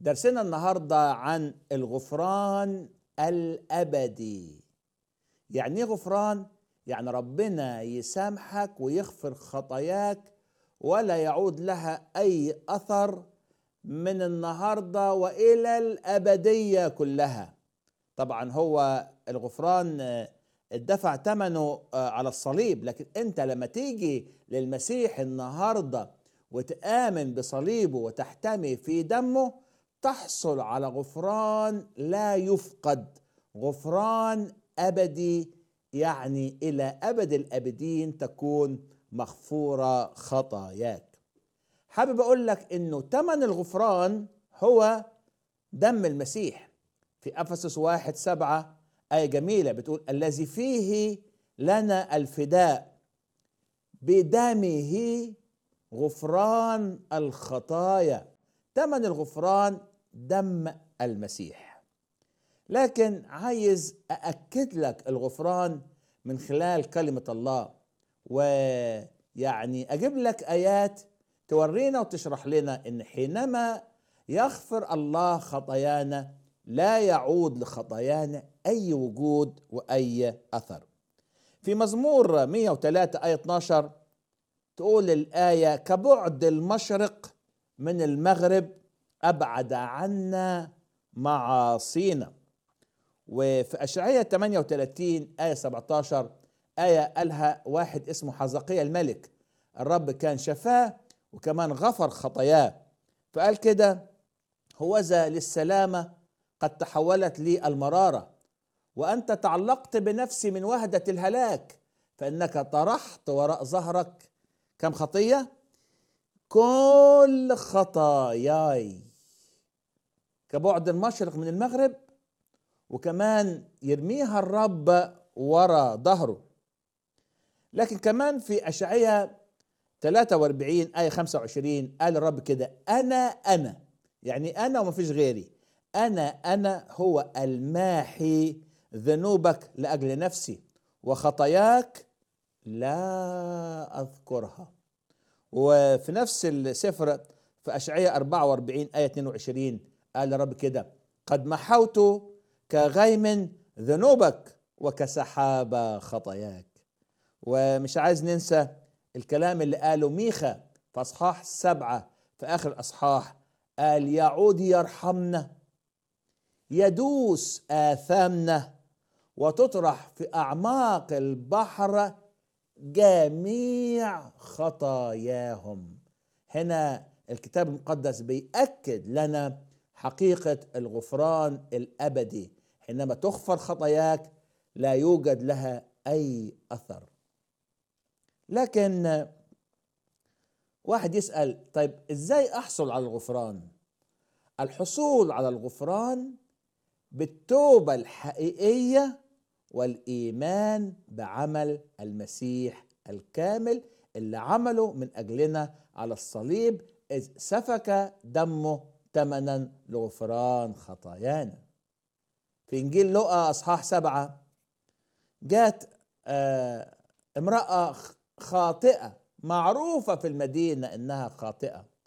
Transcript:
درسنا النهارده عن الغفران الابدي يعني ايه غفران يعني ربنا يسامحك ويغفر خطاياك ولا يعود لها اي اثر من النهارده والى الابديه كلها طبعا هو الغفران آه، اتدفع ثمنه آه، على الصليب لكن انت لما تيجي للمسيح النهارده وتآمن بصليبه وتحتمي في دمه تحصل على غفران لا يفقد غفران ابدي يعني الى ابد الابدين تكون مغفوره خطاياك حابب اقول لك انه ثمن الغفران هو دم المسيح في افسس واحد سبعة آية جميلة بتقول الذي فيه لنا الفداء بدمه غفران الخطايا ثمن الغفران دم المسيح لكن عايز أأكد لك الغفران من خلال كلمة الله ويعني أجيب لك آيات تورينا وتشرح لنا إن حينما يغفر الله خطايانا لا يعود لخطايانا أي وجود وأي أثر في مزمور 103 آية 12 تقول الآية كبعد المشرق من المغرب أبعد عنا معاصينا وفي أشعية 38 آية 17 آية قالها واحد اسمه حزقية الملك الرب كان شفاه وكمان غفر خطاياه فقال كده هوذا للسلامة قد تحولت لي المرارة وأنت تعلقت بنفسي من وهدة الهلاك فإنك طرحت وراء ظهرك كم خطية كل خطاياي كبعد المشرق من المغرب وكمان يرميها الرب ورا ظهره لكن كمان في أشعية 43 آية 25 قال الرب كده أنا أنا يعني أنا وما فيش غيري أنا أنا هو الماحي ذنوبك لأجل نفسي وخطاياك لا أذكرها وفي نفس السفر في أشعية 44 آية 22 قال الرب كده قد محوت كغيم ذنوبك وكسحاب خطاياك ومش عايز ننسى الكلام اللي قاله ميخا في أصحاح سبعة في آخر الأصحاح قال يعود يرحمنا يدوس آثامنا وتطرح في أعماق البحر جميع خطاياهم هنا الكتاب المقدس بيأكد لنا حقيقة الغفران الأبدي حينما تغفر خطاياك لا يوجد لها أي أثر لكن واحد يسأل طيب إزاي أحصل على الغفران الحصول على الغفران بالتوبة الحقيقية والإيمان بعمل المسيح الكامل اللي عمله من أجلنا على الصليب إذ سفك دمه ثمنا لغفران خطايانا في إنجيل لقا أصحاح سبعة جات آه امرأة خاطئة معروفة في المدينة إنها خاطئة